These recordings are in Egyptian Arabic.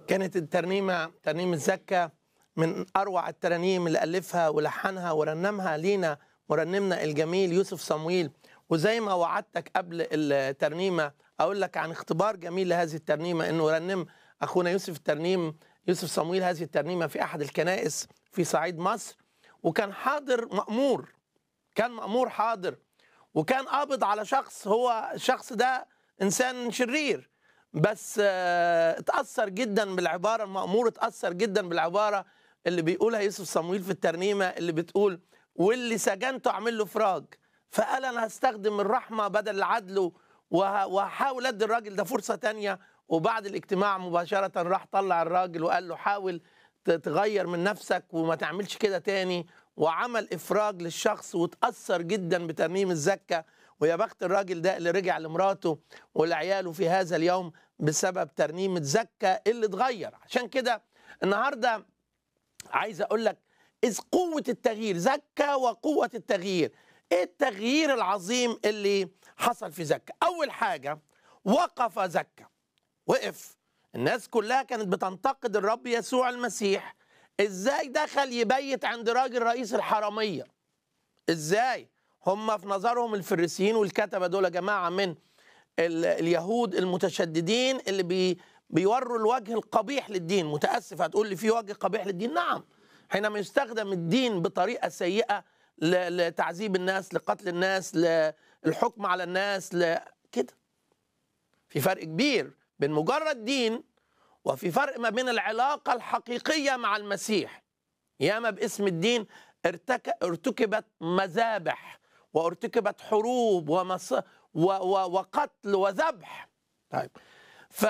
كانت الترنيمة ترنيمة زكا من أروع الترانيم اللي ألفها ولحنها ورنمها لينا مرنمنا الجميل يوسف صمويل وزي ما وعدتك قبل الترنيمة أقول لك عن اختبار جميل لهذه الترنيمة إنه رنم أخونا يوسف الترنيم يوسف صمويل هذه الترنيمة في أحد الكنائس في صعيد مصر وكان حاضر مأمور كان مأمور حاضر وكان قابض على شخص هو الشخص ده إنسان شرير بس آه، اتأثر جدا بالعبارة المأمور اتأثر جدا بالعبارة اللي بيقولها يوسف صمويل في الترنيمة اللي بتقول واللي سجنته أعمل له فراج فقال أنا هستخدم الرحمة بدل العدل وه- وهحاول أدي الراجل ده فرصة تانية وبعد الاجتماع مباشرة راح طلع الراجل وقال له حاول ت- تغير من نفسك وما تعملش كده تاني وعمل إفراج للشخص وتأثر جدا بترنيم الزكة ويا بخت الراجل ده اللي رجع لمراته ولعياله في هذا اليوم بسبب ترنيمة زكة اللي اتغير عشان كده النهارده عايز اقول لك إذ قوة التغيير زكى وقوة التغيير ايه التغيير العظيم اللي حصل في زكى اول حاجة وقف زكى وقف الناس كلها كانت بتنتقد الرب يسوع المسيح ازاي دخل يبيت عند راجل رئيس الحرامية ازاي هم في نظرهم الفريسيين والكتبة دول جماعة من ال- اليهود المتشددين اللي بي بيوروا الوجه القبيح للدين متأسف هتقول لي في وجه قبيح للدين نعم حينما يستخدم الدين بطريقة سيئة ل- لتعذيب الناس لقتل الناس للحكم على الناس ل... كده في فرق كبير بين مجرد دين وفي فرق ما بين العلاقة الحقيقية مع المسيح ياما باسم الدين ارتك... ارتكبت مذابح وارتكبت حروب ومص... و... و... وقتل وذبح طيب ف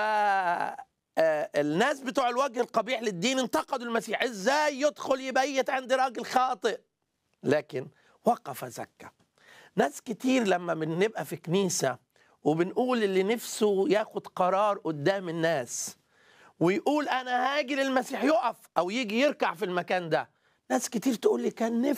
آه، الناس بتوع الوجه القبيح للدين انتقدوا المسيح ازاي يدخل يبيت عند راجل خاطئ لكن وقف زكى ناس كتير لما بنبقى في كنيسة وبنقول اللي نفسه ياخد قرار قدام الناس ويقول انا هاجي للمسيح يقف او يجي يركع في المكان ده ناس كتير تقول لي كان